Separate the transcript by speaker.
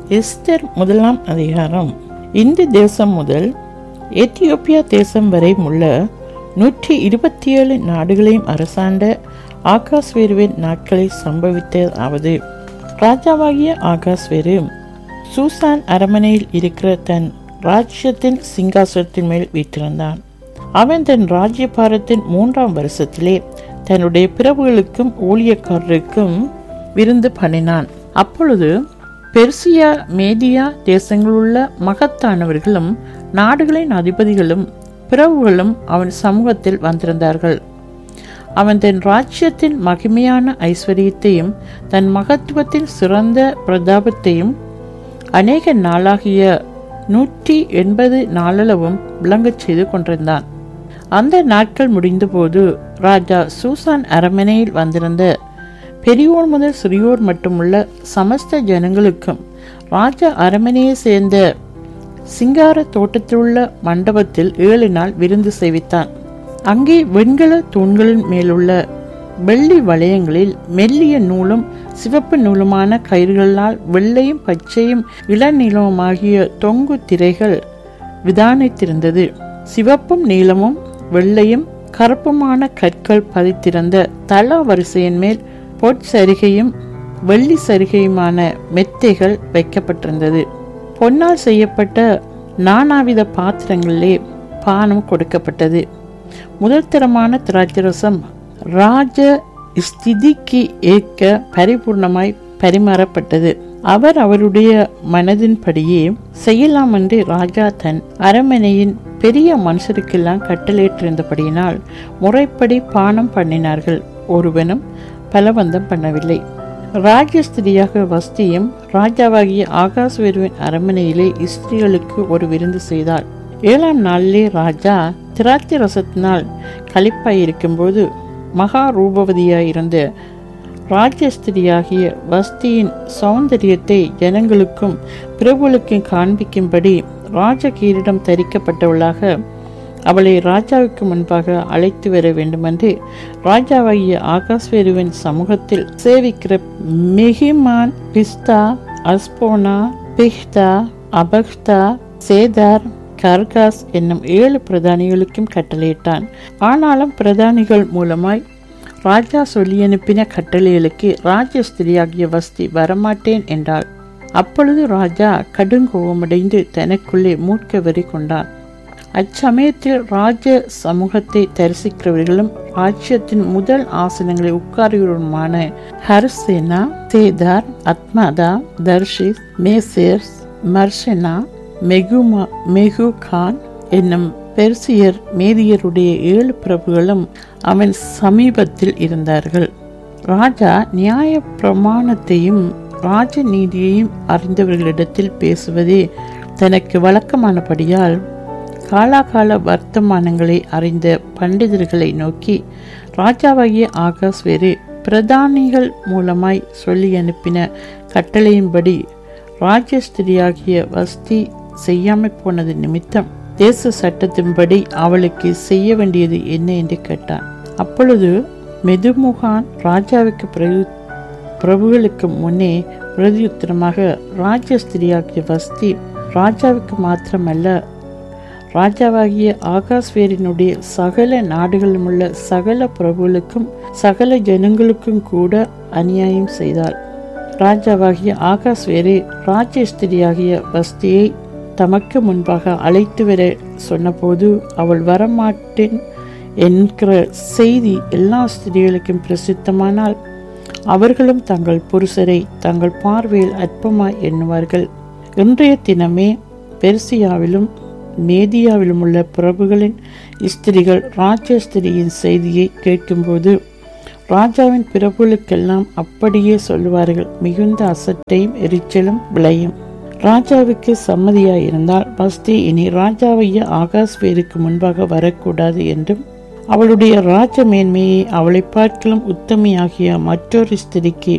Speaker 1: Esther முதலாம் அதிகாரம் இந்து தேசம் முதல் எத்தியோப்பியா தேசம் வரை உள்ள நூற்றி இருபத்தி ஏழு நாடுகளையும் அரசாண்ட ஆகாஸ்வேருவின் நாட்களை சம்பவித்ததாவது ராஜாவாகிய ஆகாஸ்வேரு சூசான் அரமனையில் இருக்கிற தன் ராஜ்யத்தின் சிங்காசனத்தின் மேல் வீற்றிருந்தான் அவன் தன் ராஜ்யபாரத்தின் மூன்றாம் வருஷத்திலே தன்னுடைய பிரபுகளுக்கும் ஊழியக்காரருக்கும் விருந்து பண்ணினான் அப்பொழுது பெர்சியா மேதியா தேசங்களுள்ள மகத்தானவர்களும் நாடுகளின் அதிபதிகளும் பிரபுகளும் அவன் சமூகத்தில் வந்திருந்தார்கள் அவன் தன் ராஜ்யத்தின் மகிமையான ஐஸ்வர்யத்தையும் தன் மகத்துவத்தின் சிறந்த பிரதாபத்தையும் அநேக நாளாகிய நூற்றி எண்பது நாளளவும் விளங்கச் செய்து கொண்டிருந்தான் அந்த நாட்கள் முடிந்தபோது ராஜா சூசான் அரண்மனையில் வந்திருந்த பெரியோர் முதல் சிறியோர் மட்டுமுள்ள சமஸ்த ஜனங்களுக்கும் ராஜா அரண்மனையை சேர்ந்த சிங்கார தோட்டத்திலுள்ள மண்டபத்தில் ஏழு நாள் விருந்து செய்வித்தான் அங்கே வெண்கல தூண்களின் மேலுள்ள வெள்ளி வளையங்களில் மெல்லிய நூலும் சிவப்பு நூலுமான கயிறுகளால் வெள்ளையும் பச்சையும் இளநீளமாகிய தொங்கு திரைகள் விதானித்திருந்தது சிவப்பும் நீளமும் வெள்ளையும் கருப்புமான கற்கள் பதித்திருந்த தள வரிசையின் மேல் பொற்சரிகையும் வெள்ளி சரிகையுமான மெத்தைகள் வைக்கப்பட்டிருந்தது பொன்னால் செய்யப்பட்ட நானாவித பாத்திரங்களிலே பானம் கொடுக்கப்பட்டது முதல் தரமான திராட்சரசம் ராஜ ஸ்திதிக்கு ஏற்க பரிபூர்ணமாய் பரிமாறப்பட்டது அவர் அவருடைய மனதின்படியே செய்யலாம் என்று ராஜா தன் அரண்மனையின் பெரிய மனுஷருக்கெல்லாம் கட்டளையிட்டிருந்தபடியினால் முறைப்படி பானம் பண்ணினார்கள் ஒருவனும் பலவந்தம் பண்ணவில்லை ராஜஸ்திரியாக வஸ்தியும் ராஜாவாகிய ஆகாஸ்வேருவின் அரண்மனையிலே ஸ்திரீகளுக்கு ஒரு விருந்து செய்தாள் ஏழாம் நாளிலே ராஜா திராட்சை ரசத்தினால் களிப்பாயிருக்கும்போது மகா ரூபவதியாயிருந்த ராஜஸ்திரியாகிய வஸ்தியின் சௌந்தரியத்தை ஜனங்களுக்கும் பிரபுகளுக்கும் காண்பிக்கும்படி ராஜ கீரிடம் தரிக்கப்பட்டவளாக அவளை ராஜாவுக்கு முன்பாக அழைத்து வர வேண்டுமென்று ராஜாவாகிய ஆகாஸ்வேருவின் சமூகத்தில் சேவிக்கிற மெஹிமான் பிஸ்தா அஸ்போனா பிஹ்தா அபக்தா சேதார் கர்காஸ் என்னும் ஏழு பிரதானிகளுக்கும் கட்டளையிட்டான் ஆனாலும் பிரதானிகள் மூலமாய் ராஜா சொல்லி அனுப்பின கட்டளைகளுக்கு ராஜஸ்திரியாகிய வஸ்தி வரமாட்டேன் என்றாள் அப்பொழுது ராஜா கடுங்கோபமடைந்து தனக்குள்ளே மூர்க்க வெறி கொண்டான் அச்சமயத்தில் ராஜ சமூகத்தை தரிசிக்கிறவர்களும் ராஜ்யத்தின் முதல் ஆசனங்களை உட்காருவருமான ஹர்சேனா சேதார் அத்மாதா தர்ஷிஸ் மேசேர்ஸ் மர்ஷனா மெகுமா மெகு கான் என்னும் பெர்சியர் மேதியருடைய ஏழு பிரபுகளும் அவன் சமீபத்தில் இருந்தார்கள் ராஜா நியாய பிரமாணத்தையும் ராஜநீதியையும் அறிந்தவர்களிடத்தில் பேசுவதே தனக்கு வழக்கமானபடியால் காலாகால வர்த்தமானங்களை அறிந்த பண்டிதர்களை நோக்கி ராஜாவாகிய ஆகாஷ் வேறு பிரதானிகள் மூலமாய் சொல்லி அனுப்பின கட்டளையின்படி ராஜஸ்திரியாகிய வஸ்தி செய்யாமல் போனது நிமித்தம் தேச சட்டத்தின்படி அவளுக்கு செய்ய வேண்டியது என்ன என்று கேட்டான் அப்பொழுது மெதுமுகான் ராஜாவுக்கு பிரபு பிரபுகளுக்கு முன்னே பிரதியுத்தரமாக ராஜஸ்திரியாகிய வஸ்தி ராஜாவுக்கு மாத்திரமல்ல ராஜாவாகிய ஆகாஸ்வேரினுடைய சகல நாடுகளிலும் உள்ள சகல பிரபுகளுக்கும் சகல ஜனங்களுக்கும் கூட அநியாயம் செய்தாள் ராஜாவாகிய ஆகாஸ்வேரே ராஜஸ்திரியாகிய வஸ்தியை தமக்கு முன்பாக அழைத்து வர சொன்னபோது அவள் வரமாட்டேன் என்கிற செய்தி எல்லா ஸ்திரீகளுக்கும் பிரசித்தமானால் அவர்களும் தங்கள் புருஷரை தங்கள் பார்வையில் அற்பமாய் எண்ணுவார்கள் இன்றைய தினமே பெர்சியாவிலும் மேதியாவிலும் உள்ள பிரபுகளின் ஸ்திரிகள் ராஜஸ்திரியின் செய்தியை கேட்கும்போது ராஜாவின் பிரபுகளுக்கெல்லாம் அப்படியே சொல்லுவார்கள் மிகுந்த அசட்டையும் எரிச்சலும் விளையும் ராஜாவுக்கு சம்மதியாயிருந்தால் வஸ்தி இனி ராஜாவைய ஆகாஸ்வேருக்கு முன்பாக வரக்கூடாது என்றும் அவளுடைய ராஜ மேன்மையை அவளை பார்க்கலும் உத்தமியாகிய மற்றொரு ஸ்திரிக்கு